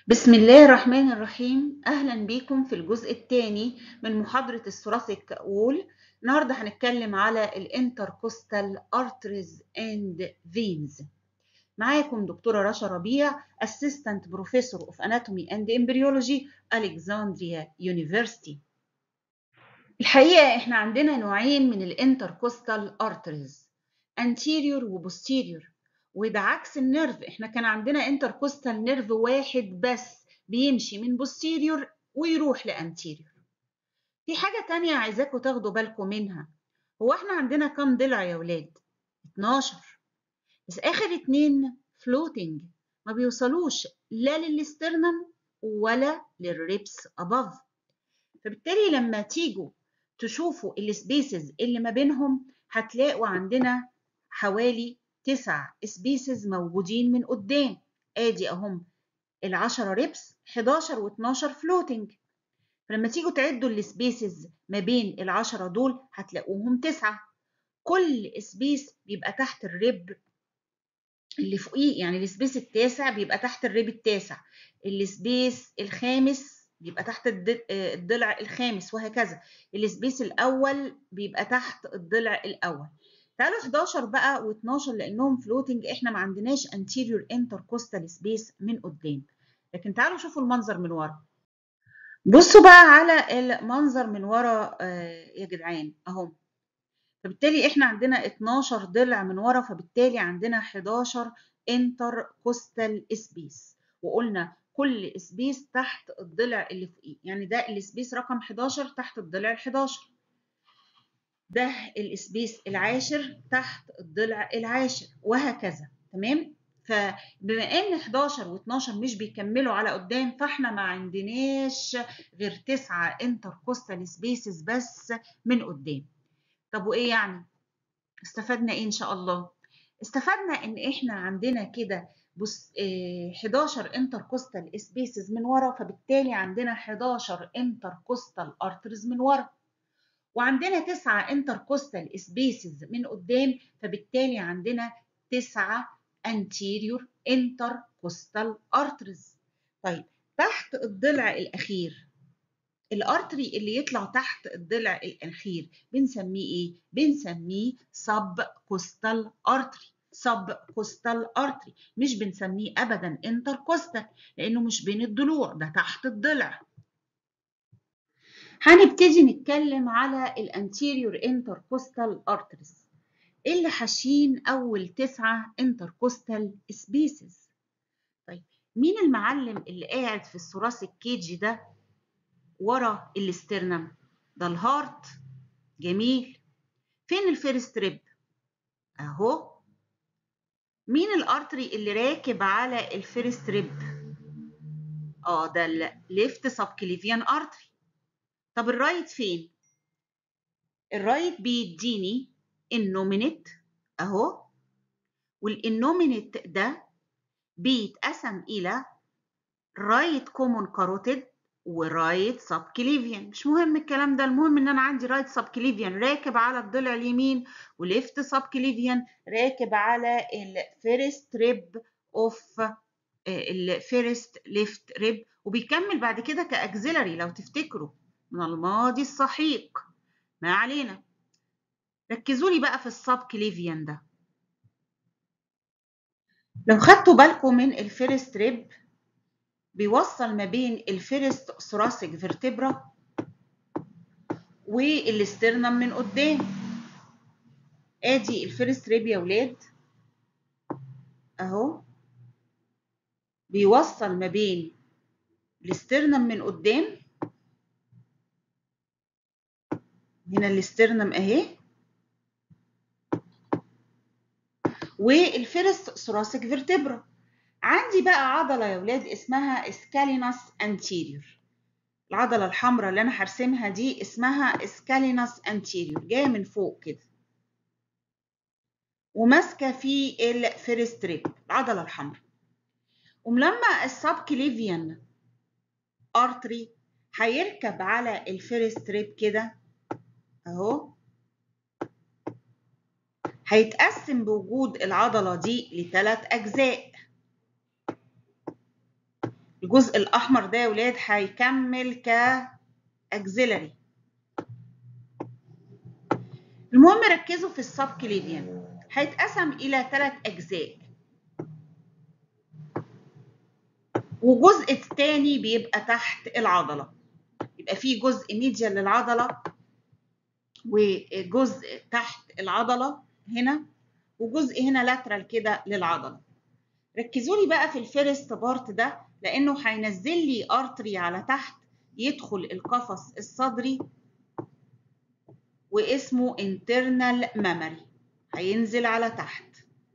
بسم الله الرحمن الرحيم أهلا بكم في الجزء الثاني من محاضرة الثوراسيك وول النهاردة هنتكلم على الانتركوستال arteries and veins معاكم دكتورة رشا ربيع Assistant Professor of Anatomy and Embryology Alexandria University الحقيقة احنا عندنا نوعين من الانتركوستال arteries anterior و posterior وده عكس النيرف احنا كان عندنا انتركوستال نيرف واحد بس بيمشي من بوستيريور ويروح لانتيريور في حاجة تانية عايزاكم تاخدوا بالكم منها هو احنا عندنا كام ضلع يا ولاد 12 بس اخر اتنين فلوتنج ما بيوصلوش لا للاسترنم ولا للريبس اباف فبالتالي لما تيجوا تشوفوا السبيسز اللي ما بينهم هتلاقوا عندنا حوالي تسع سبيسز موجودين من قدام ادي اهم ال10 ريبس 11 و12 فلوتنج فلما تيجوا تعدوا السبيسز ما بين العشرة دول هتلاقوهم تسعة كل سبيس بيبقى تحت الريب اللي فوقيه يعني السبيس التاسع بيبقى تحت الريب التاسع السبيس الخامس بيبقى تحت الضلع الخامس وهكذا السبيس الاول بيبقى تحت الضلع الاول تعالوا 11 بقى و12 لانهم فلوتنج احنا ما عندناش anterior intercostal space من قدام لكن تعالوا شوفوا المنظر من ورا بصوا بقى على المنظر من ورا آه يا جدعان اهو فبالتالي احنا عندنا 12 ضلع من ورا فبالتالي عندنا 11 intercostal space وقلنا كل سبيس تحت الضلع اللي فوقيه يعني ده السبيس رقم 11 تحت الضلع ال11 ده السبيس العاشر تحت الضلع العاشر وهكذا تمام فبما ان 11 و12 مش بيكملوا على قدام فاحنا ما عندناش غير تسعة انتركوستال سبيسز بس من قدام طب وايه يعني استفدنا ايه ان شاء الله استفدنا ان احنا عندنا كده بص اه 11 انتركوستال سبيسز من ورا فبالتالي عندنا 11 انتركوستال ارترز من ورا وعندنا تسعة انتركوستال سبيسز من قدام فبالتالي عندنا تسعة anterior intercostal arteries طيب تحت الضلع الأخير الارتري اللي يطلع تحت الضلع الأخير بنسميه إيه؟ بنسميه subcostal artery subcostal artery مش بنسميه أبدا intercostal لأنه مش بين الضلوع ده تحت الضلع هنبتدي نتكلم على الانتيريور انتركوستال ارتريز اللي حاشين اول تسعه انتركوستال سبيسز طيب مين المعلم اللي قاعد في الثوراسيك كيجي ده ورا الاسترنم ده الهارت جميل فين الفيرست ريب اهو مين الارتري اللي راكب على الفيرست ريب اه ده الليفت سبكليفيان ارتري طب الرايت فين؟ الرايت بيديني النومينيت اهو والانومينيت ده بيتقسم الى رايت كومون كاروتيد ورايت سب كليفيان مش مهم الكلام ده المهم ان انا عندي رايت سب كليفيان راكب على الضلع اليمين وليفت سب كليفيان راكب على الفيرست ريب اوف الفيرست ليفت ريب وبيكمل بعد كده كاكزيلري لو تفتكروا من الماضي السحيق ما علينا ركزوا لي بقى في السب كليفيان ده لو خدتوا بالكم من الفيرست ريب بيوصل ما بين الفيرست ثوراسيك فيرتبرا والاسترنم من قدام ادي الفيرست ريب يا ولاد اهو بيوصل ما بين الاسترنم من قدام هنا الاسترنم اهي والفيرست ثوراسيك فيرتبرا عندي بقى عضله يا ولاد اسمها سكالينس انتيريور العضله الحمراء اللي انا هرسمها دي اسمها سكالينس انتيريور جايه من فوق كده وماسكه في الفيرست ريب العضله الحمراء ولما السب كليفيان ارتري هيركب على الفيرست ريب كده اهو هيتقسم بوجود العضلة دي لثلاث أجزاء الجزء الاحمر ده يا ولاد هيكمل كاكزيلري المهم ركزوا في السب كليفيان هيتقسم الى ثلاث اجزاء وجزء الثاني بيبقى تحت العضله يبقى في جزء ميديال للعضله وجزء تحت العضله هنا وجزء هنا لاترال كده للعضله ركزوا لي بقى في الفيرست بارت ده لانه هينزل لي ارتري على تحت يدخل القفص الصدري واسمه internal memory هينزل على تحت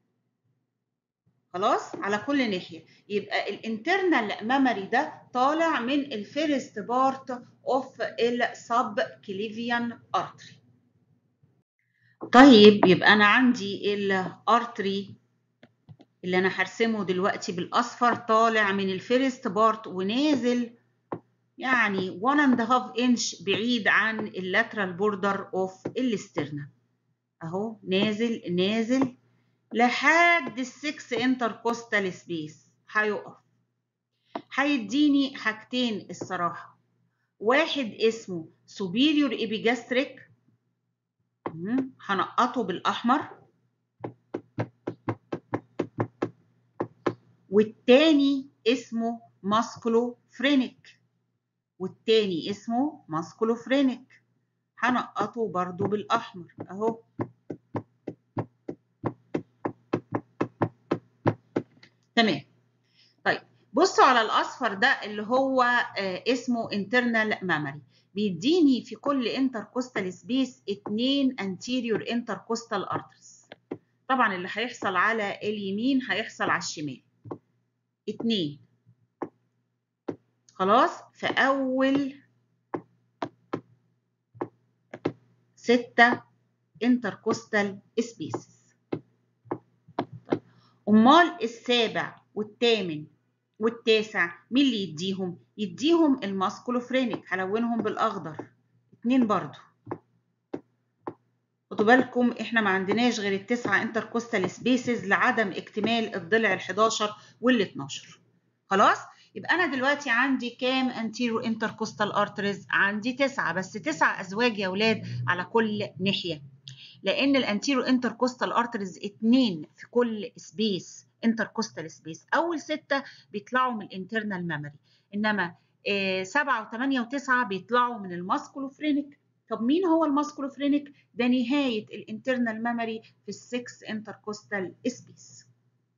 خلاص على كل ناحيه يبقى الانترنال ميموري ده طالع من الفيرست بارت اوف السب كليفيان ارتري طيب يبقى انا عندي الارتري اللي انا هرسمه دلوقتي بالاصفر طالع من الفيرست بارت ونازل يعني 1 and half inch بعيد عن اللاترال بوردر اوف الاسترنا اهو نازل نازل لحد السكس انتركوستال سبيس هيقف هيديني حاجتين الصراحه واحد اسمه superior epigastric هنقطه بالاحمر والتاني اسمه ماسكولوفرينيك والتاني اسمه ماسكولوفرينيك هنقطه برضو بالاحمر اهو تمام طيب بصوا على الاصفر ده اللي هو آه اسمه internal memory بيديني في كل intercostal سبيس اتنين anterior intercostal arteries طبعا اللي هيحصل على اليمين هيحصل على الشمال اتنين خلاص في اول ستة intercostal spaces امال السابع والثامن والتاسع مين اللي يديهم يديهم الماسكولوفرينيك هلونهم بالاخضر اتنين برضو خدوا بالكم احنا ما عندناش غير التسعه انتركوستال سبيسز لعدم اكتمال الضلع ال11 وال12 خلاص يبقى انا دلوقتي عندي كام انتيرو انتركوستال ارتريز عندي تسعه بس تسع ازواج يا اولاد على كل ناحيه لان الانتيرو انتركوستال ارتريز اتنين في كل سبيس انتركوستال سبيس اول سته بيطلعوا من الانترنال ميموري انما آه سبعه وثمانيه وتسعه بيطلعوا من الماسكولوفرينيك طب مين هو الماسكولوفرينيك ده نهايه الانترنال ميموري في السكس انتركوستال سبيس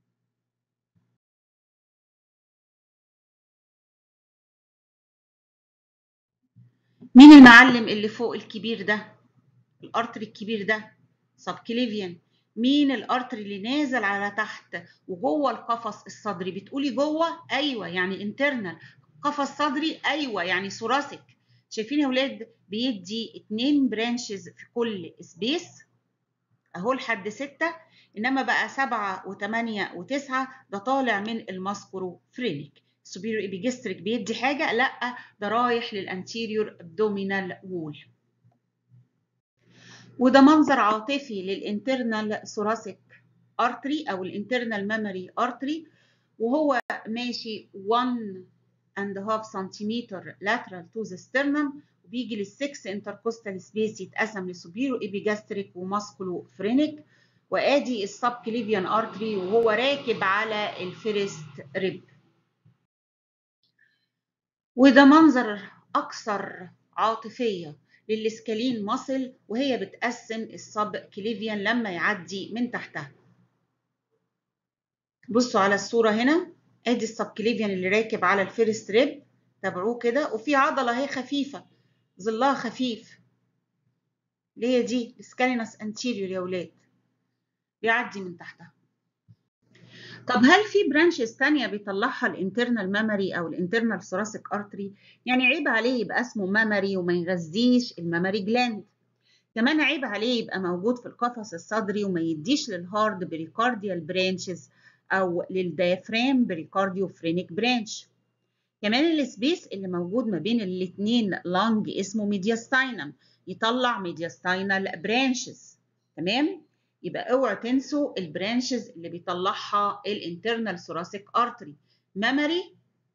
مين المعلم اللي فوق الكبير ده الارتري الكبير ده سبكليفيان مين الارتري اللي نازل على تحت وجوه القفص الصدري بتقولي جوه ايوه يعني انترنال قفص صدري ايوه يعني ثوراسيك شايفين يا ولاد بيدي اتنين برانشز في كل سبيس اهو لحد ستة انما بقى سبعة وثمانية وتسعة ده طالع من الماسكورو فرينيك السوبيريور ايبيجستريك بيدي حاجة لا ده رايح للانتيريور ابدومينال وول وده منظر عاطفي للانترنال ثوراسيك ارتري او الانترنال ميموري ارتري وهو ماشي 1 and half سنتيمتر lateral to the sternum وبيجي للسكس انتركوستال سبيس يتقسم لسوبيرو ايبيجاستريك وماسكولو فرينيك وادي السب كليفيان ارتري وهو راكب على الفيرست ريب وده منظر اكثر عاطفيه للسكالين ماسل وهي بتقسم السب كليفيان لما يعدي من تحتها بصوا على الصورة هنا ادي السب كليفيان اللي راكب على الفيرست ريب تابعوه كده وفي عضلة اهي خفيفة ظلها خفيف اللي هي دي السكالينس انتيريور يا ولاد بيعدي من تحتها طب هل في برانشز تانية بيطلعها الانترنال ميموري او الانترنال ثوراسيك ارتري يعني عيب عليه يبقى اسمه ميموري وما يغذيش الميموري جلاند كمان عيب عليه يبقى موجود في القفص الصدري وما يديش للهارد بريكارديال برانشز او للديافرام بريكارديو فرينيك برانش كمان السبيس اللي موجود ما بين الاثنين لانج اسمه ميدياستاينم يطلع ميدياستاينال برانشز تمام يبقى اوعوا تنسوا البرانشز اللي بيطلعها الانترنال ثوراسيك ارتري ميموري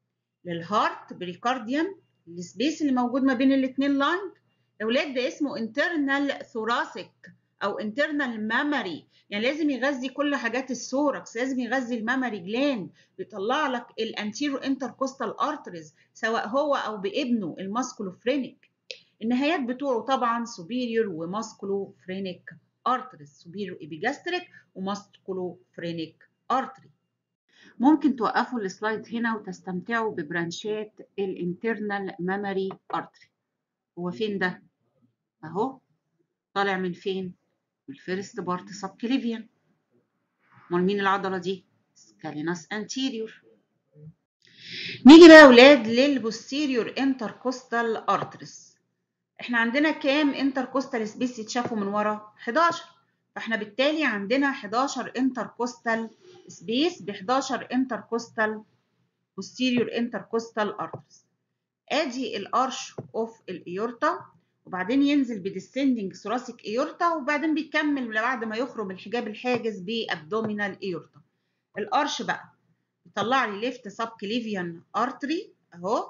للهارت بريكارديوم السبيس اللي موجود ما بين الاثنين لاين يا ولاد ده اسمه internal thoracic او internal memory يعني لازم يغذي كل حاجات الثوركس لازم يغذي المامري جلاند بيطلع لك الانتيرو انتركوستال ارتريز سواء هو او بابنه الماسكولوفرينيك النهايات بتوعه طبعا superior وماسكولوفرينيك arteries superior epigastric وماسكولوفرينيك artery ممكن توقفوا السلايد هنا وتستمتعوا ببرانشات الانترنال مامري ارتري هو فين ده اهو طالع من فين من الفيرست بارت سب كليفيان امال مين العضله دي سكاليناس انتيريور نيجي بقى يا اولاد للبوستيريور انتركوستال ارتريس احنا عندنا كام انتركوستال سبيس يتشافوا من ورا 11 فاحنا بالتالي عندنا 11 انتركوستال سبيس ب 11 انتركوستال posterior intercostal arteries ادي الارش اوف الايورتا وبعدين ينزل بديسندنج ثوراسيك ايورتا وبعدين بيكمل بعد ما يخرم الحجاب الحاجز بابدومينال ايورتا الارش بقى يطلع لي ليفت سب كليفيان ارتري اهو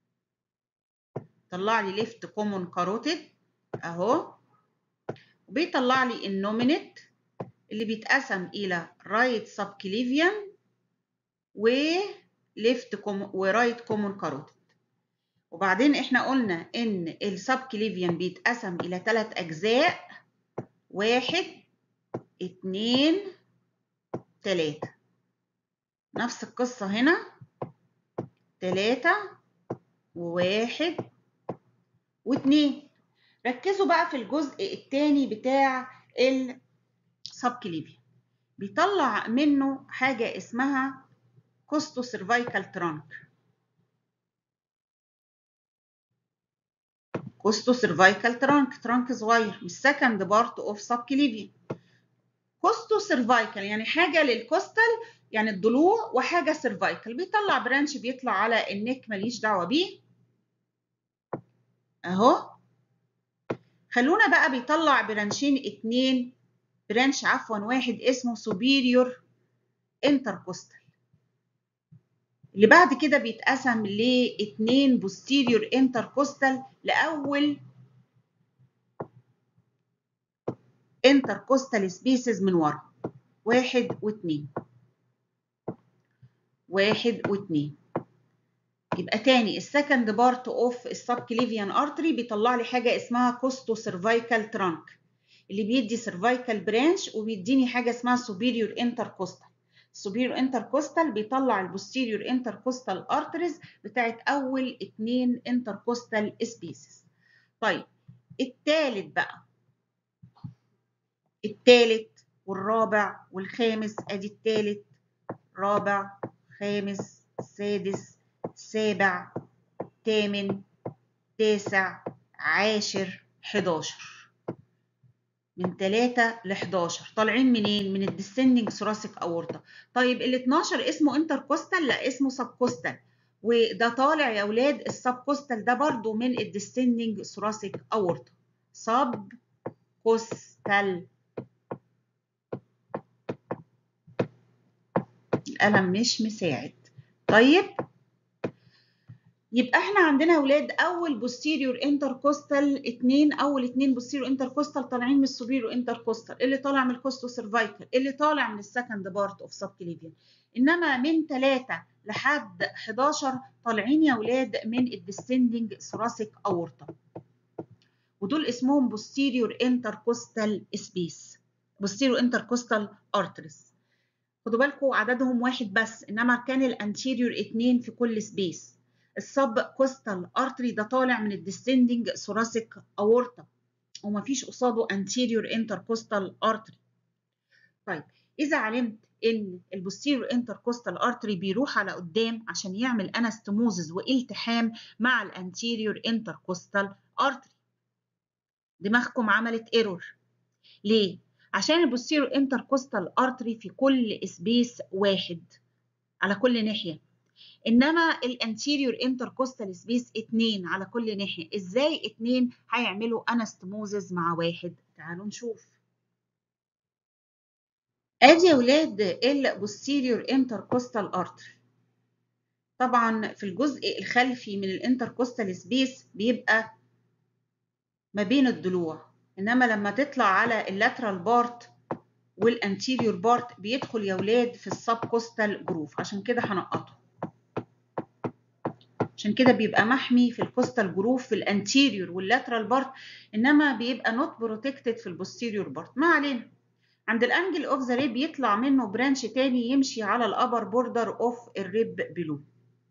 طلع لي ليفت كومون كاروتيد اهو وبيطلع لي النومينت اللي بيتقسم الى رايت سب كليفيان وليفت كوم ورايت كومون كاروتيد وبعدين احنا قلنا ان السب كليفيان بيتقسم الى ثلاث اجزاء واحد اتنين تلاتة نفس القصة هنا تلاتة وواحد واتنين ركزوا بقى في الجزء الثاني بتاع السب كليفيان بيطلع منه حاجة اسمها كوستو سيرفايكال ترانك كوستو سيرفايكال ترانك ترانك صغير مش سكند بارت اوف سب كليفيان كوستو سيرفايكال يعني حاجه للكوستال يعني الضلوع وحاجه سيرفايكال بيطلع برانش بيطلع على النك ماليش دعوه بيه اهو خلونا بقى بيطلع برانشين اتنين برانش عفوا واحد اسمه سوبيريور انتركوستال اللي بعد كده بيتقسم لاتنين بوستيريور انتركوستال لأول انتركوستال سبيسز من ورا واحد واتنين واحد واتنين يبقى تاني السكند بارت اوف السب كليفيان ارتري بيطلع لي حاجه اسمها كوستو سيرفايكال ترانك اللي بيدي سيرفايكال برانش وبيديني حاجه اسمها سوبيريور انتركوستال السوبيريور انتركوستال بيطلع البوستيريور انتركوستال ارتريز بتاعت اول اتنين انتركوستال سبيسز طيب التالت بقى التالت والرابع والخامس ادي التالت رابع خامس سادس سابع تامن تاسع عاشر حداشر من 3 ل 11 طالعين منين؟ من الديسندنج ثوراسيك اورتا طيب ال 12 اسمه انتركوستال لا اسمه سبكوستال وده طالع يا اولاد السبكوستال ده برضو من الديسندنج ثوراسيك اورتا سب كوستال القلم مش مساعد طيب يبقى احنا عندنا اولاد اول بوستيريور انتركوستال اتنين اول اتنين بوستيريور انتركوستال طالعين من السوبيريور انتركوستال اللي طالع من الكوستو سيرفايكال اللي طالع من السكند بارت اوف سب كليفيان انما من 3 لحد 11 طالعين يا اولاد من الديسندنج ثوراسيك اورتا ودول اسمهم بوستيريور انتركوستال سبيس بوستيريور انتركوستال ارتريز خدوا بالكم عددهم واحد بس انما كان الانتيريور اتنين في كل سبيس السب كوستال ارتري ده طالع من الديسندنج ثوراسيك اورتا ومفيش قصاده انتيريور انتركوستال ارتري طيب اذا علمت ان البوستيريور انتركوستال ارتري بيروح على قدام عشان يعمل انستموزز والتحام مع الانتيريور انتركوستال ارتري دماغكم عملت ايرور ليه عشان البوستيريور انتركوستال ارتري في كل سبيس واحد على كل ناحيه انما الانتيريور انتركوستال سبيس اتنين على كل ناحيه ازاي اتنين هيعملوا انستموزز مع واحد تعالوا نشوف ادي يا ولاد البوستيريور انتركوستال ارتري طبعا في الجزء الخلفي من الانتركوستال سبيس بيبقى ما بين الضلوع انما لما تطلع على اللاترال بارت والانتيريور بارت بيدخل يا ولاد في السب كوستال جروف عشان كده هنقطه عشان كده بيبقى محمي في الكوستال جروف في الانتيريور واللاترال بارت انما بيبقى نوت بروتكتد في البوستيريور بارت ما علينا عند الانجل اوف ذا ريب يطلع منه برانش تاني يمشي على الابر بوردر اوف الريب بلو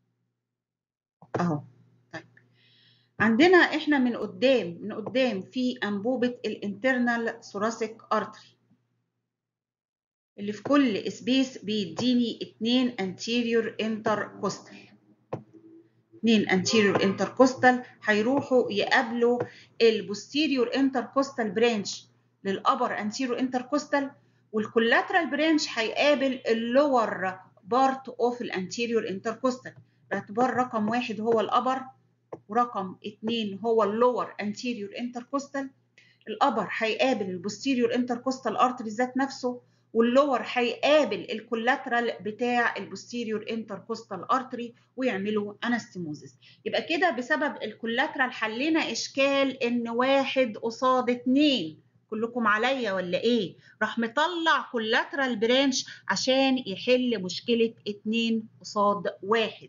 اهو طيب عندنا احنا من قدام من قدام في انبوبه الانترنال ثوراسيك ارتري اللي في كل سبيس بيديني اتنين انتيريور انتركوستال اتنين انتيريور انتركوستال هيروحوا يقابلوا البوستيريور انتركوستال برانش للابر انتيريور انتركوستال والكولاترال برانش هيقابل اللور بارت اوف الانتيريور انتركوستال باعتبار رقم واحد هو الابر ورقم اتنين هو اللور انتيريور انتركوستال الابر هيقابل البوستيريور انتركوستال ارتري ذات نفسه واللور هيقابل الكولاترال بتاع البوستيريور انتركوستال ارتري ويعملوا انستيموزيس يبقى كده بسبب الكولاترال حلينا اشكال ان واحد قصاد اتنين كلكم عليا ولا ايه راح مطلع كولاترال برانش عشان يحل مشكله اتنين قصاد واحد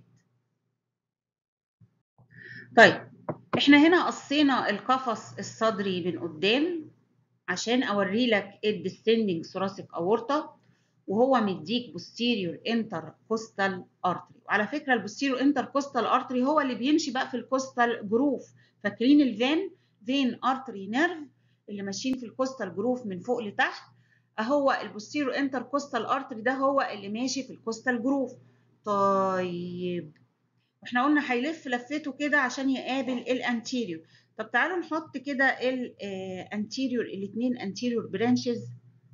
طيب احنا هنا قصينا القفص الصدري من قدام عشان اوري لك الديسندنج ثوراسيك اورتا وهو مديك بوستيريور انتر كوستال ارتري وعلى فكره البوستيريور انتر كوستال ارتري هو اللي بيمشي بقى في الكوستال جروف فاكرين الفين فين ارتري نيرف اللي ماشيين في الكوستال جروف من فوق لتحت اهو البوستيريور انتر كوستال ارتري ده هو اللي ماشي في الكوستال جروف طيب واحنا قلنا هيلف لفته كده عشان يقابل الانتيريور طب تعالوا نحط كده الانتيريور الاثنين انتيريور برانشز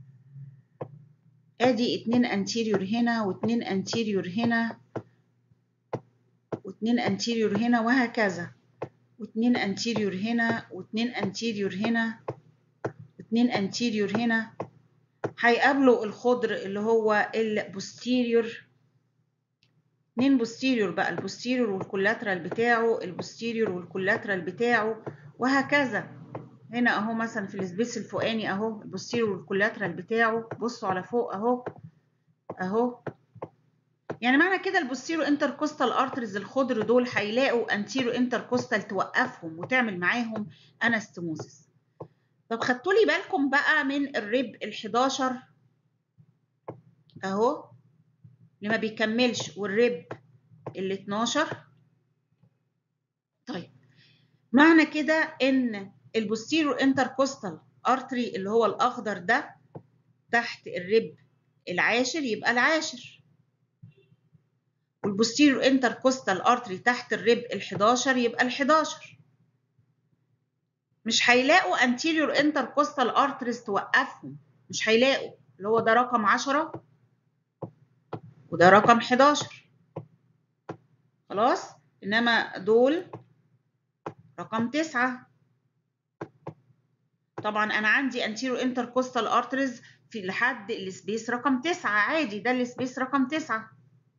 ادي اتنين انتيريور هنا واتنين انتيريور هنا واتنين انتيريور هنا وهكذا واتنين انتيريور هنا واتنين انتيريور هنا واتنين انتيريور هنا هيقابلوا الخضر اللي هو البوستيريور اتنين بوستيريور بقى البوستيريور والكولاترال بتاعه البوستيريور والكولاترال بتاعه وهكذا هنا اهو مثلا في السبيس الفوقاني اهو البوستيريور والكولاترال بتاعه بصوا على فوق اهو اهو يعني معنى كده البوستيريور انتركوستال ارتريز الخضر دول هيلاقوا انتيرو انتركوستال توقفهم وتعمل معاهم انستموزيس طب خدتوا لي بالكم بقى من الريب ال11 اهو اللي ما بيكملش والريب ال 12 طيب معنى كده ان البوستيريور انتركوستال ارتري اللي هو الاخضر ده تحت الريب العاشر يبقى العاشر والبوستيريور انتركوستال ارتري تحت الريب ال11 يبقى ال11 مش هيلاقوا انتيريور انتركوستال ارتريز توقفهم مش هيلاقوا اللي هو ده رقم 10 وده رقم 11 خلاص انما دول رقم 9 طبعا انا عندي anterior intercostal arteries في لحد السبيس رقم 9 عادي ده السبيس رقم 9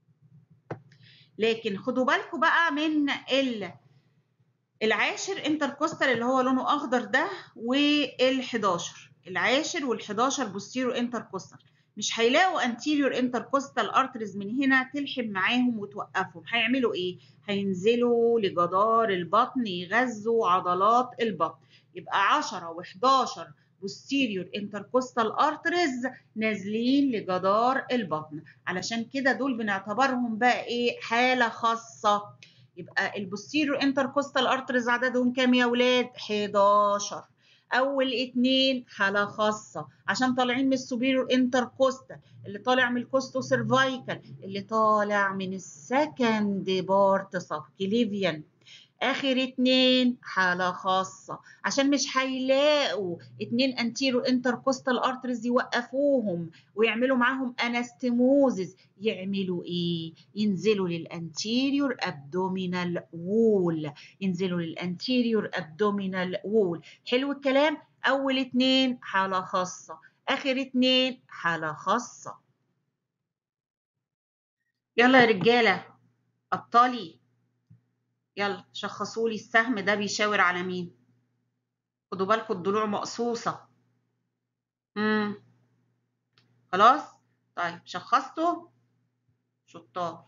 لكن خدوا بالكم بقى من ال العاشر انتركوستال اللي هو لونه اخضر ده وال11 العاشر وال11 بوستيرو انتركوستال مش هيلاقوا anterior intercostal arteries من هنا تلحم معاهم وتوقفهم هيعملوا ايه هينزلوا لجدار البطن يغذوا عضلات البطن يبقى 10 و11 posterior intercostal arteries نازلين لجدار البطن علشان كده دول بنعتبرهم بقى ايه حالة خاصة يبقى البوستيريور انتركوستال ارتريز عددهم كام يا ولاد 11 اول اتنين حاله خاصه عشان طالعين من السوبيريور انتركوستال اللي طالع من الكوستو سيرفايكال اللي طالع من السكند بارت سب كليفيان اخر اتنين حاله خاصه عشان مش هيلاقوا اتنين انتيرو انتركوستال ارتريز يوقفوهم ويعملوا معاهم انستموزز يعملوا ايه ينزلوا للانتيريور ابدومينال وول ينزلوا للانتيريور ابدومينال وول حلو الكلام اول اتنين حاله خاصه اخر اتنين حاله خاصه يلا يا رجاله ابطالي يلا شخصوا لي السهم ده بيشاور على مين خدوا بالكم الضلوع مقصوصه امم خلاص طيب شخصتوا شطار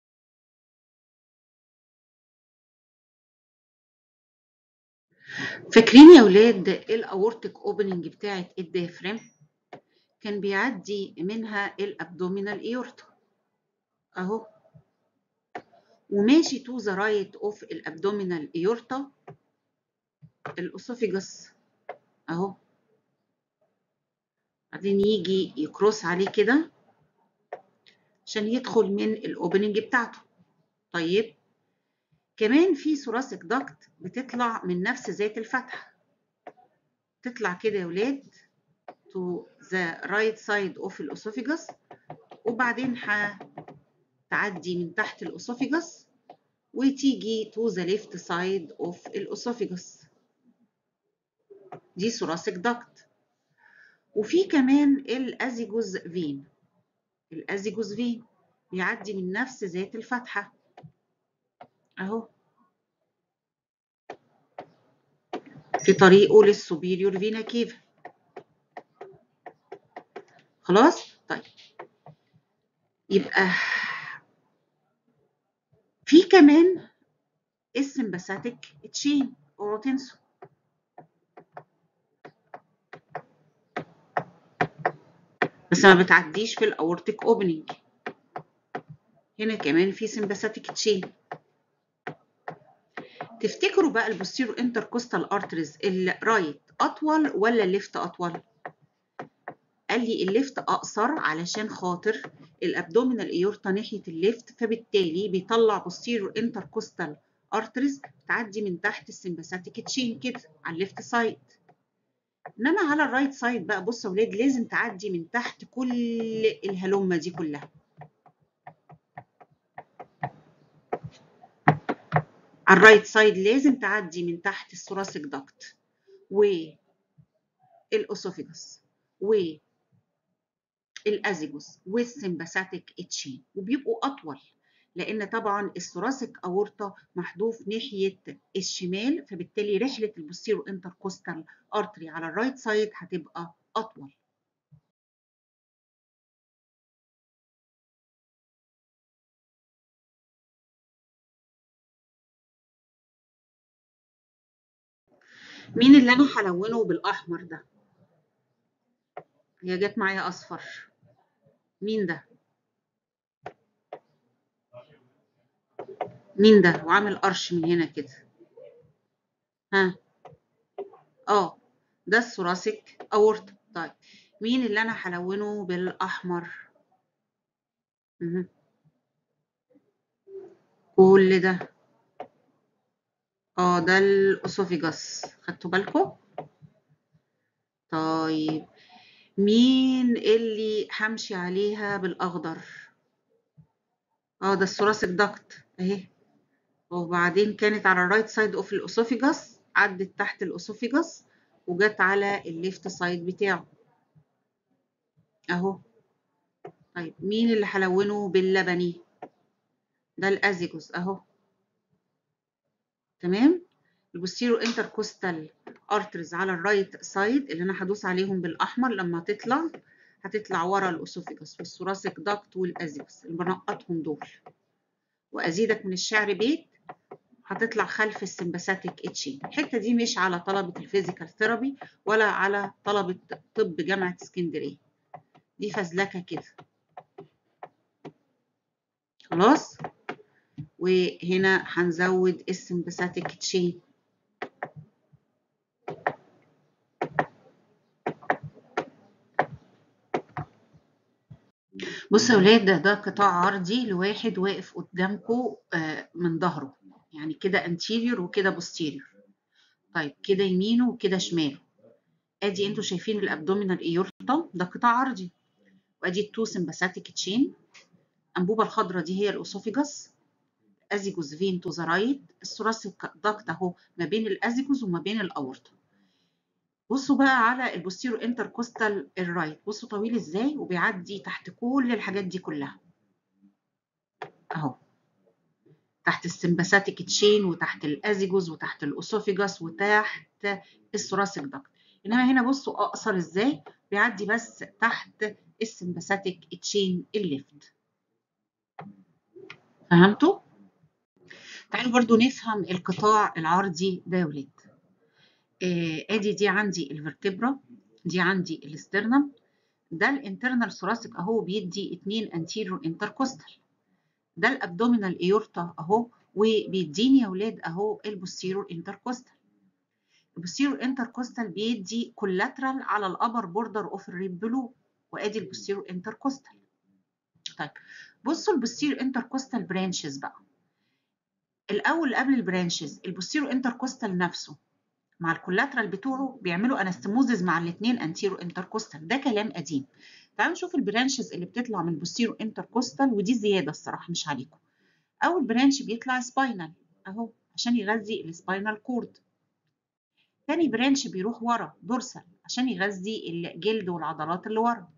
فاكرين يا ولاد الاورتيك اوبننج بتاعه الديافرام كان بيعدي منها الابدومينال ايورتا اهو وماشي تو ذا رايت اوف الابدومينال ايورتا الاسوفيجاس اهو بعدين يجي يكروس عليه كده عشان يدخل من الاوبننج بتاعته طيب كمان في ثوراسيك داكت بتطلع من نفس ذات الفتحه تطلع كده يا ولاد to the right side of الأسوفيجاس وبعدين هتعدي من تحت الأسوفيجاس وتيجي to the left side of الأسوفيجاس دي ثوراسيك داكت وفي كمان الأزيجوز فين الأزيجوز فين بيعدي من نفس ذات الفتحة أهو في طريقه للسوبيريور فينا كيفا خلاص طيب يبقى في كمان السمباثيك تشين اوعوا تنسوا بس ما بتعديش في الاورتيك اوبننج هنا كمان في سمباثيك تشين تفتكروا بقى البوستيرو انتركوستال ارتريز الرايت اطول ولا الليفت اطول قال لي الليفت اقصر علشان خاطر الابدومينال ايورتا ناحيه الليفت فبالتالي بيطلع بوستيرو انتركوستال ارتريز تعدي من تحت السمباثيك تشين كده على الليفت سايد انما على الرايت سايد بقى بصوا يا ولاد لازم تعدي من تحت كل الهلمه دي كلها على الرايت سايد لازم تعدي من تحت الثوراسيك داكت والاسوفيجاس والازيجوس والسمباثيك اتشين وبيبقوا اطول لان طبعا الثوراسيك اورطه محذوف ناحيه الشمال فبالتالي رحله البوستيرو انتركوستال ارتري على الرايت سايد هتبقى اطول مين اللي انا هلونه بالاحمر ده هي جت معايا اصفر مين ده مين ده وعامل قرش من هنا كده ها اه ده الثوراسيك اورتا طيب مين اللي انا هلونه بالاحمر مه. كل ده اه ده الاسوفيجاس خدتوا بالكم طيب مين اللي همشي عليها بالاخضر اه ده الثوراسيك داكت اهي وبعدين كانت على الرايت سايد اوف الاسوفيجاس عدت تحت الاسوفيجاس وجت على الليفت سايد بتاعه اهو طيب مين اللي هلونه باللبني ده الازيجوس اهو تمام البوستيرو انتركوستال ارترز على الرايت سايد اللي انا هدوس عليهم بالاحمر لما تطلع هتطلع ورا الاسوفيجاس والثوراسيك داكت والازيجوس اللي بنقطهم دول وازيدك من الشعر بيت هتطلع خلف السمباثيك اتشين الحته دي مش على طلبه الفيزيكال ثيرابي ولا على طلبه طب جامعه اسكندريه دي فزلكه كده خلاص وهنا هنزود السمباثيك تشين بصوا يا ولاد ده, ده قطاع عرضي لواحد واقف قدامكم من ظهره يعني كده انتيريور وكده بوستيريور طيب كده يمينه وكده شماله ادي انتوا شايفين الابدومينال ايورتا ده قطاع عرضي وادي التو سمباثيك تشين الانبوبه الخضراء دي هي الاسوفيجاس ازيجوس فين تو ذا رايت الثوراسيك داكت اهو ما بين الازيجوس وما بين الاورطه بصوا بقى على البوستيرو انتركوستال الرايت بصوا طويل ازاي وبيعدي تحت كل الحاجات دي كلها اهو تحت السمباثيك تشين وتحت الازيجوز وتحت الاسوفيجاس وتحت الثوراسيك داكت انما هنا بصوا اقصر ازاي بيعدي بس تحت السمباثيك تشين الليفت فهمتوا تعالوا برضو نفهم القطاع العرضي ده يا ولاد آه، ادي دي عندي الفرتبرا دي عندي الاسترنم ده الانترنال ثوراسيك اهو بيدي اتنين انتيريور انتركوستال ده الابدومينال ايورتا اهو وبيديني يا ولاد اهو البوستيرور انتركوستال البوستيرور انتركوستال بيدي كولاترال على الابر بوردر اوف الريب بلو وادي البوستيرور انتركوستال طيب بصوا البوستيرور انتركوستال برانشز بقى الاول قبل البرانشز البوستيرور انتركوستال نفسه مع الكولاترال بتوعه بيعملوا انستموزز مع الاثنين انتيرو انتركوستال ده كلام قديم تعالوا نشوف البرانشز اللي بتطلع من البوستيرو انتركوستال ودي زياده الصراحه مش عليكم اول برانش بيطلع سباينال اهو عشان يغذي السباينال كورد تاني برانش بيروح ورا دورسال عشان يغذي الجلد والعضلات اللي ورا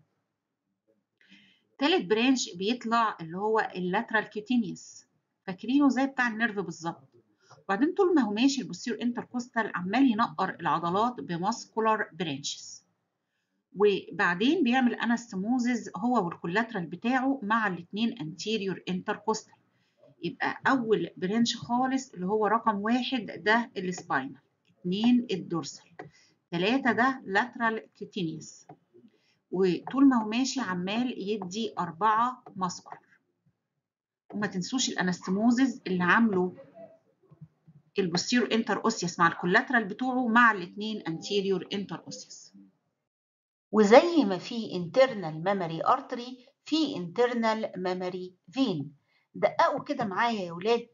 تالت برانش بيطلع اللي هو اللاترال كيوتينيوس فاكرينه زي بتاع النيرف بالظبط وبعدين طول ما هو ماشي البوستيرو انتركوستال عمال ينقر العضلات بماسكولار برانشز وبعدين بيعمل انستموزز هو والكولاترال بتاعه مع الاثنين انتيريور انتركوستال يبقى اول برانش خالص اللي هو رقم واحد ده السباينال اثنين الدورسال ثلاثة ده لاترال كيتينيوس وطول ما هو ماشي عمال يدي أربعة ماسكولار وما تنسوش الانستموزز اللي عامله البوستيرو انتر اوسيوس مع الكولاترال بتوعه مع الاثنين انتيريور انتر اوسيوس وزي ما في internal memory artery في internal memory vein دققوا كده معايا يا ولاد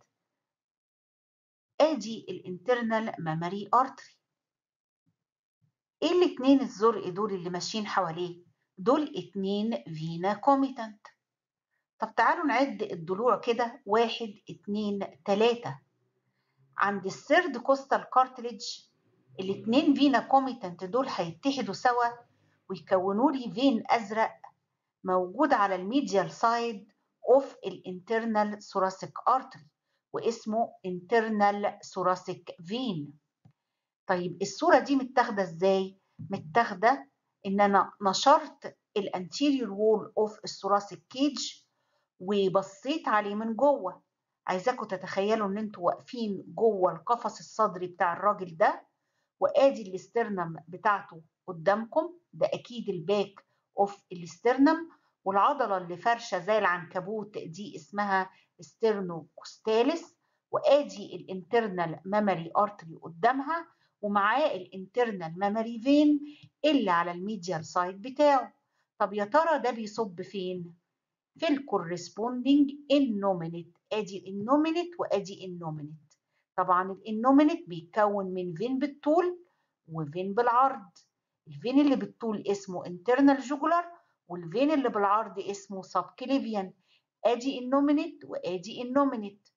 ادي الانترنال memory artery ايه الاتنين الزرق دول اللي ماشيين حواليه دول اتنين فينا كوميتنت طب تعالوا نعد الضلوع كده واحد اتنين تلاتة عند السيرد كوستال كارتليج الاتنين فينا كوميتنت دول هيتحدوا سوا ويكونوا لي فين ازرق موجود على الميديال سايد اوف الانترنال ثوراسيك ارتري واسمه internal thoracic vein طيب الصورة دي متاخدة ازاي؟ متاخدة ان انا نشرت الانتيريور وول اوف الثوراسيك كيج وبصيت عليه من جوه عايزاكم تتخيلوا ان انتوا واقفين جوه القفص الصدري بتاع الراجل ده وادي الاسترنم بتاعته قدامكم ده اكيد الباك اوف الاسترنم والعضله اللي فرشه زي العنكبوت دي اسمها ستيرنوكوستاليس وادي الانترنال ميموري ارتري قدامها ومعاه الانترنال ميموري فين اللي على الميديال سايد بتاعه طب يا ترى ده بيصب فين في الكورسبوندينج النومينيت ادي النومينيت وادي النومينيت طبعا الانومينيت بيتكون من فين بالطول وفين بالعرض الفين اللي بالطول اسمه internal jugular والفين اللي بالعرض اسمه subclavian ادي النومينيت وادي النومينيت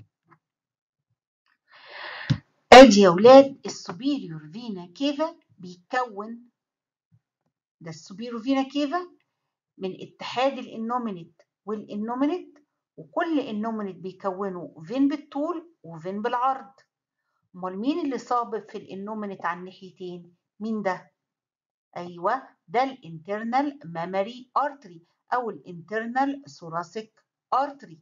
ادي يا ولاد السوبيريور فينا كيفا بيتكون ده السوبيريور فينا كيفا من اتحاد الانومينيت والانومينيت وكل انومينيت بيكونوا فين بالطول وفين بالعرض امال مين اللي صابب في الانومينيت على الناحيتين مين ده ايوه ده الانترنال ميموري ارتري او الانترنال ثوراسيك ارتري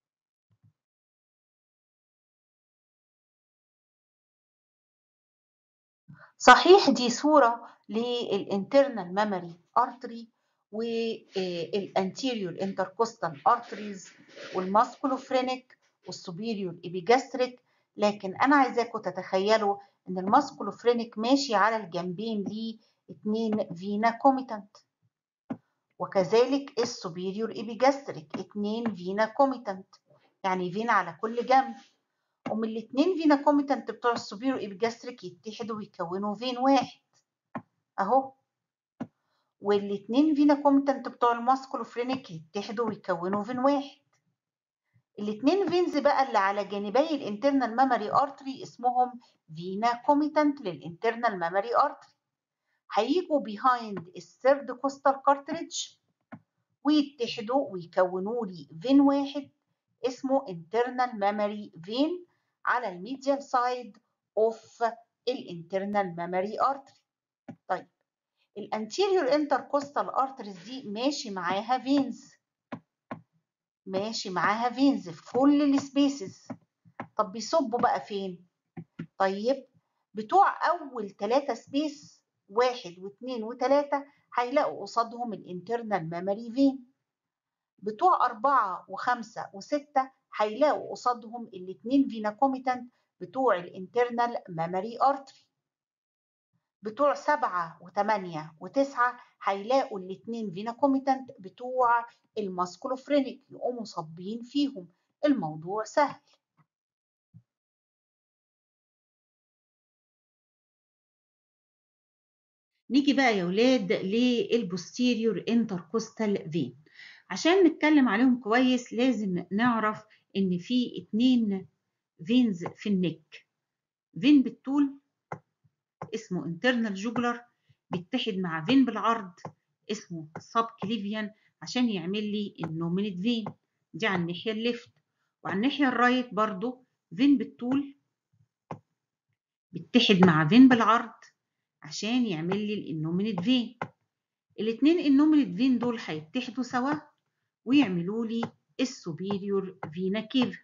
صحيح دي صورة للانترنال ميموري ارتري والانتيريور انتركوستال ارتريز والماسكولوفرينيك والسوبيريور ايبيجاستريك لكن انا عايزاكم تتخيلوا ان الماسكولوفرينيك ماشي على الجنبين ليه اتنين فينا كوميتنت وكذلك السوبيريور ايبيجاستريك اتنين فينا كوميتنت يعني فينا على كل جنب ومن الاتنين فينا كوميتنت بتوع السوبيريور ايبيجاستريك يتحدوا ويكونوا فين واحد اهو والاتنين فينا كوميتنت بتوع الماسكولوفرينيك يتحدوا ويكونوا فين واحد الاتنين فينز بقى اللي على جانبي الانترنال ميموري ارتري اسمهم فينا كوميتنت للانترنال ميموري ارتري هيجوا بيهايند الثيرد كوستال كارتريدج ويتحدوا ويكونوا لي فين واحد اسمه internal memory vein على الميديال سايد اوف الانترنال ميموري ارتري طيب الانتيريور انتركوستال ارتريز دي ماشي معاها فينز ماشي معاها فينز في كل السبيسز طب بيصبوا بقى فين طيب بتوع اول ثلاثة سبيس واحد واثنين وثلاثة هيلاقوا قصادهم الانترنال ميموري فين بتوع أربعة وخمسة وستة هيلاقوا قصادهم الاتنين فينا كوميتانت بتوع الانترنال ميموري ارتري بتوع سبعة وثمانية وتسعة هيلاقوا الاتنين فينا كوميتانت بتوع الماسكولوفرينيك يقوموا صابين فيهم الموضوع سهل نيجي بقى يا ولاد للبوستيريور انتركوستال فين عشان نتكلم عليهم كويس لازم نعرف ان في اتنين فينز في النك فين بالطول اسمه انترنال جوجلر بيتحد مع فين بالعرض اسمه سب كليفيان عشان يعمل لي النومينيت فين دي على الناحيه الليفت وعلى الناحيه الرايت برضو فين بالطول بيتحد مع فين بالعرض عشان يعمل لي الانومينيت فين الاتنين انومينيت فين دول هيتحدوا سوا ويعملوا لي السوبيريور فينا كيف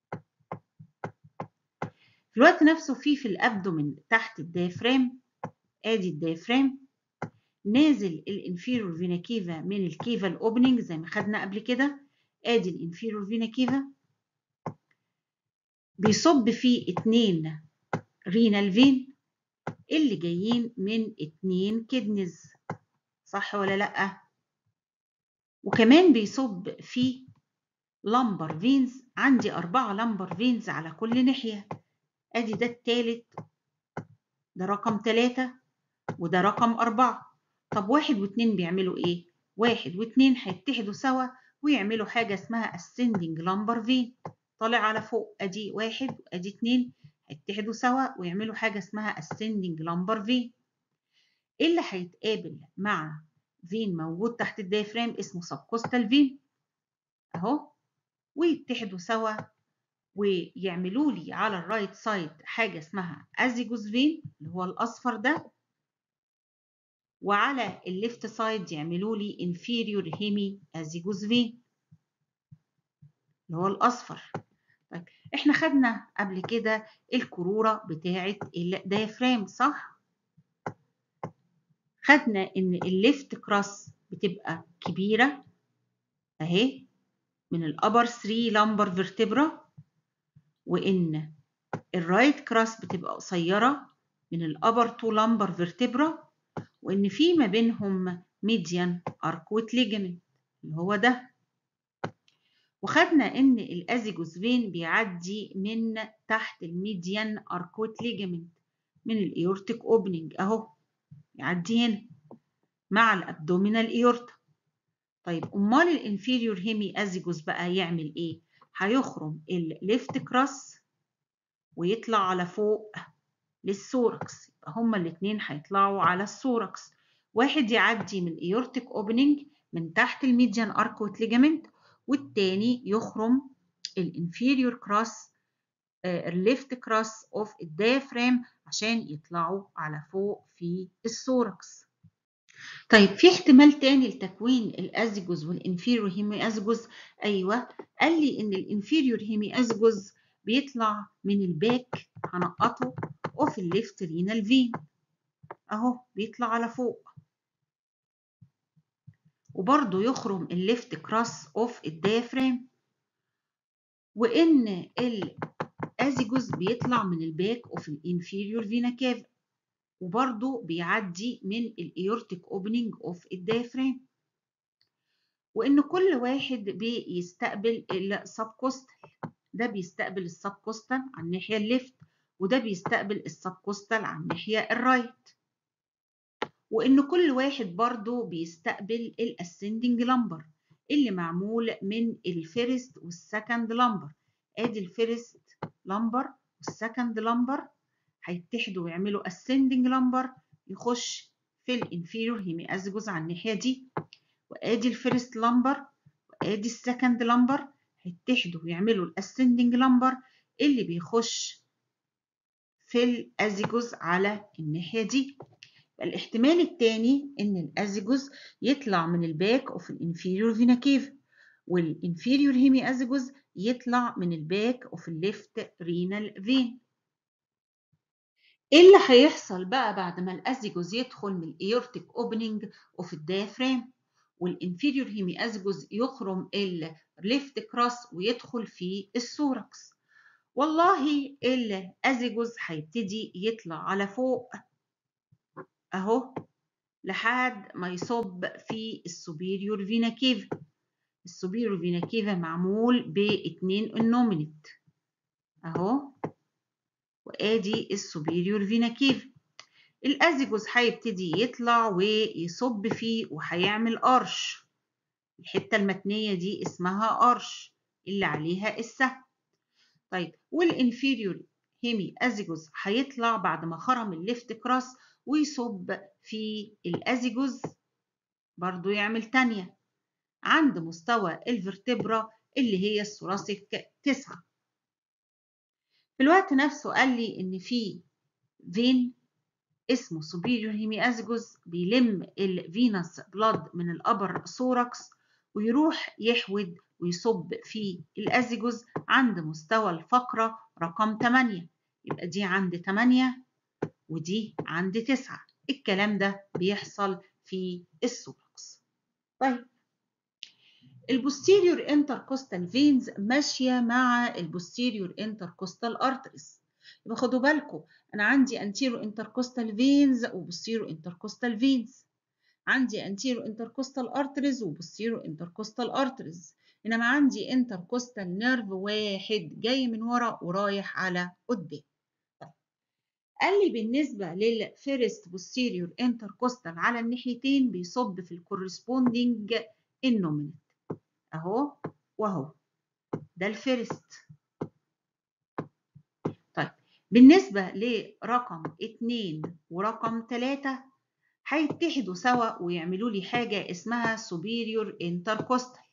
في الوقت نفسه في في الابدومين تحت الديافرام ادي الديافرام نازل الانفيرور فينا كيفا من الكيفا الاوبننج زي ما خدنا قبل كده ادي الانفيرور فينا كيفا بيصب فيه اتنين رينال فين اللي جايين من اتنين كدنز صح ولا لأ وكمان بيصب في لمبر فينز عندي أربعة لمبر فينز على كل ناحية أدي ده التالت ده رقم تلاتة وده رقم أربعة طب واحد واتنين بيعملوا إيه؟ واحد واتنين هيتحدوا سوا ويعملوا حاجة اسمها ascending lumbar vein طالع على فوق أدي واحد وأدي اتنين هيتحدوا سوا ويعملوا حاجة اسمها ascending lumbar vein إيه اللي هيتقابل مع فين موجود تحت الديافرام اسمه subcostal vein أهو ويتحدوا سوا ويعملوا لي على الرايت سايد حاجة اسمها ازيجوس فين اللي هو الأصفر ده وعلى الليفت سايد يعملوا لي inferior hemi ازيجوس فين اللي هو الأصفر طيب احنا خدنا قبل كده الكرورة بتاعة الديافرام صح؟ خدنا ان الليفت كراس بتبقى كبيرة اهي من الابر 3 لامبر فيرتبرا وان الرايت كراس بتبقى قصيرة من الابر 2 لامبر فيرتبرا وان في ما بينهم ميديان اركوت ليجمنت اللي هو ده وخدنا ان الازيجوس فين بيعدي من تحت الميديان اركوت ليجمنت من الايورتيك اوبننج اهو يعدي هنا مع الابدومينال ايورتا طيب امال الانفيريور هيمي ازيجوس بقى يعمل ايه هيخرم الليفت كراس ويطلع على فوق للسوركس يبقى هما الاثنين هيطلعوا على السوركس واحد يعدي من الايورتيك اوبننج من تحت الميديان اركوت ليجامنت والتاني يخرم الانفيريور كراس الليفت كراس اوف الديافرام عشان يطلعوا على فوق في السوركس طيب في احتمال تاني لتكوين الازيجوز والانفيريور هيمي ازيجوز ايوه قال لي ان الانفيريور هيمي ازيجوز بيطلع من الباك هنقطه اوف الليفت رينال فين اهو بيطلع على فوق وبرضه يخرم الليفت كراس اوف الديافرام وان الازيجوز بيطلع من الباك اوف الانفيريور فينا كافا وبرضه بيعدي من الايورتيك اوبننج اوف الديافرام وان كل واحد بيستقبل السبكوستال ده بيستقبل السبكوستال على الناحيه الليفت وده بيستقبل السبكوستال على الناحيه الرايت وان كل واحد برضه بيستقبل الاسندنج لمبر اللي معمول من الفيرست والسكند لمبر ادي الفيرست لمبر والسكند لمبر هيتحدوا ويعملوا ascending lumbar يخش في الانفيريور هيمي ازجوز على الناحيه دي وادي الفيرست لمبر وادي السكند لمبر هيتحدوا ويعملوا الاسندنج لمبر اللي بيخش في الازيجوز على الناحيه دي الاحتمال الثاني ان الازيجوز يطلع من الباك اوف الانفيريور فينا كيف والانفيريور هيمي ازيجوز يطلع من الباك اوف الليفت رينال فين ايه اللي هيحصل بقى بعد ما الازيجوز يدخل من الايورتيك اوبننج اوف الديافرام والانفيريور هيمي ازيجوز يخرم الليفت كراس ويدخل في السوركس والله الازيجوز هيبتدي يطلع على فوق اهو لحد ما يصب في السوبيريور فينا كيف السوبيريور فينا كيفا معمول باتنين انومينت اهو وادي السوبيريور فينا كيف الازيجوز هيبتدي يطلع ويصب فيه وهيعمل قرش الحته المتنيه دي اسمها قرش اللي عليها السهم طيب والانفيريور هيمي ازيجوز هيطلع بعد ما خرم الليفت كراس ويصب في الازيجوز برضو يعمل تانية عند مستوى الفرتبرا اللي هي الثوراسيك تسعة في الوقت نفسه قال لي ان في فين اسمه superior hemiazygos بيلم الفينوس بلاد من الابر ثوركس ويروح يحود ويصب في الازيجوز عند مستوى الفقرة رقم 8 يبقى دي عند 8 ودي عند 9 الكلام ده بيحصل في الثوركس طيب البوستيريور انتركوستال فينز ماشيه مع البوستيريور انتركوستال ارتريز يبقى خدوا بالكم انا عندي انتيرو انتركوستال فينز وبوستيرو انتركوستال فينز عندي انتيرو انتركوستال ارتريز وبوستيرو انتركوستال ارتريز انما عندي انتركوستال نيرف واحد جاي من ورا ورايح على قدام طيب. قال لي بالنسبه للفيرست بوستيريور انتركوستال على الناحيتين بيصب في الكورسبوندينج النومينت اهو واهو ده الفيرست طيب بالنسبة لرقم اتنين ورقم تلاتة هيتحدوا سوا ويعملوا لي حاجة اسمها superior intercostal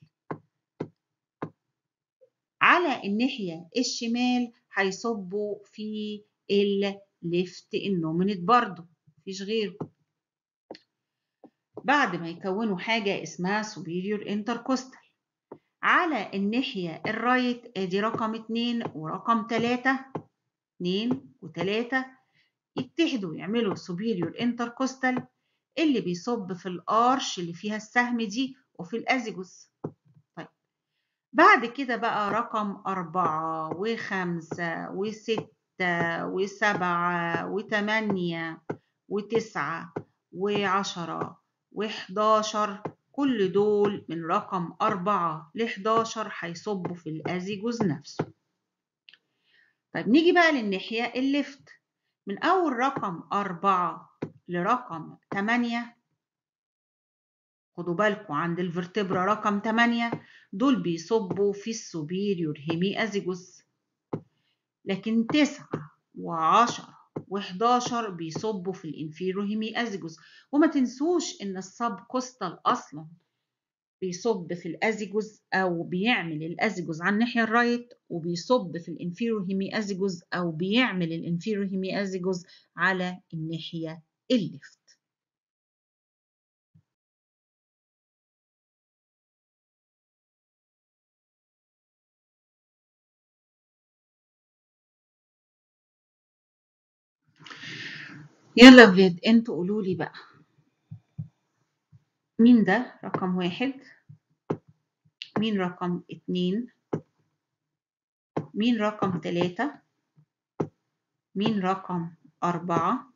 على الناحية الشمال هيصبوا في الليفت النومينت برضو مفيش غيره بعد ما يكونوا حاجة اسمها superior intercostal على الناحية الرايت ادي رقم اتنين ورقم تلاتة اتنين وتلاتة يتحدوا يعملوا superior intercostal اللي بيصب في الارش اللي فيها السهم دي وفي الازيجوس طيب بعد كده بقى رقم أربعة وخمسة وستة وسبعة وتمانية وتسعة وعشرة وحداشر كل دول من رقم أربعة لحداشر هيصبوا في الأزيجوز نفسه طيب نيجي بقى للناحية الليفت من أول رقم أربعة لرقم تمانية خدوا بالكم عند الفرتبرا رقم تمانية دول بيصبوا في السوبيريور هيمي أزيجوس لكن تسعة وعشرة و11 بيصبوا في الانفيرو هيمي ازيجوس وما تنسوش ان السب كوستال اصلا بيصب في الازيجوس او بيعمل الازيجوس على الناحيه الرايت وبيصب في الانفيرو هيمي ازيجوس او بيعمل الانفيرو هيمي ازيجوس على الناحيه الليفت يلا يا ولاد انتوا قولوا لي بقى مين ده رقم واحد مين رقم اتنين مين رقم تلاتة مين رقم أربعة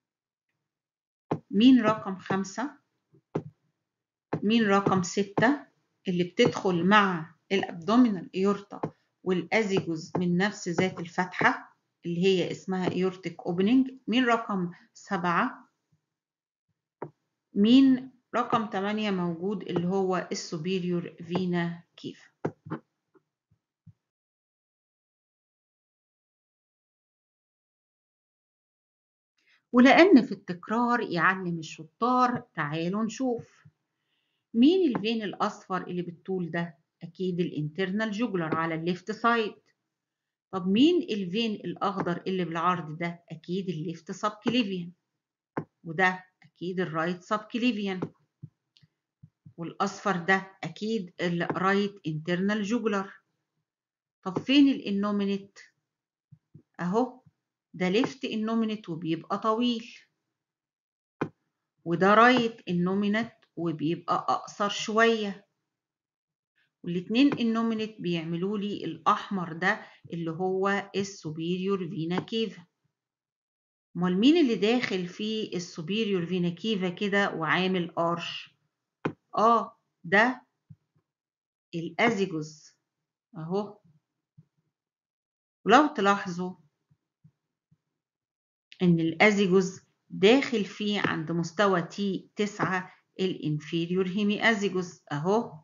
مين رقم خمسة مين رقم ستة اللي بتدخل مع الابدومينال ايورتا والازيجوز من نفس ذات الفتحة اللي هي اسمها ايورتيك اوبننج مين رقم سبعة مين رقم 8 موجود اللي هو السوبيريور فينا كيف ولأن في التكرار يعلم الشطار تعالوا نشوف مين الفين الأصفر اللي بالطول ده أكيد الانترنال جوجلر على الليفت سايد طب مين الفين الأخضر اللي بالعرض ده؟ أكيد الليفت سب كليفيان وده أكيد الرايت سب كليفيان والأصفر ده أكيد الرايت انترنال جوجلر طب فين الانومينيت؟ أهو ده ليفت انومينيت وبيبقى طويل وده رايت انومينيت وبيبقى أقصر شوية والاتنين النومينيت بيعملوا لي الأحمر ده اللي هو السوبيريور فينا كيفا امال مين اللي داخل في السوبيريور فينا كيفا كده وعامل ارش اه ده الازيجوس اهو ولو تلاحظوا ان الازيجوس داخل فيه عند مستوى تي 9 الانفيريور هيمي ازيجوس اهو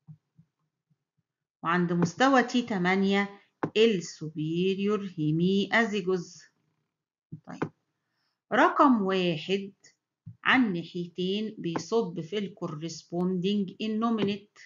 وعند مستوى تي 8 السوبيريور هيمي ازيجوس طيب رقم واحد عن ناحيتين بيصب في الكورسبوندينج النومينيت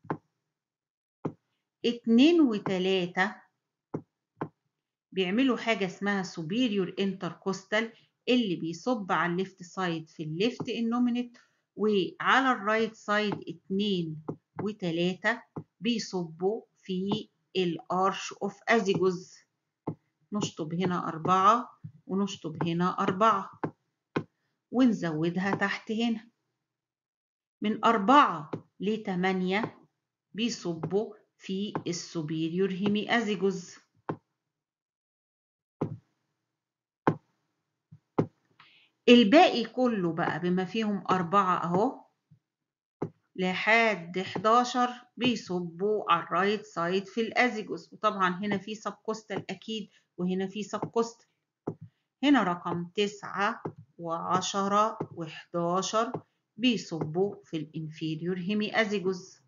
اتنين وتلاتة بيعملوا حاجة اسمها superior intercostal اللي بيصب على الليفت سايد في الليفت النومينيت وعلى الرايت سايد اتنين وتلاتة بيصبوا في الارش اوف ازيجوز نشطب هنا أربعة ونشطب هنا أربعة ونزودها تحت هنا من أربعة لتمانية بيصبوا في السوبيريور هيمي أزيجوز الباقي كله بقى بما فيهم أربعة أهو لحد 11 بيصبوا على الرايت سايد في الأزيجوس وطبعا هنا في سب كوستال أكيد وهنا في سب كوستال هنا رقم تسعة وعشرة وحداشر بيصبوا في الانفيريور هيمي أزيجوز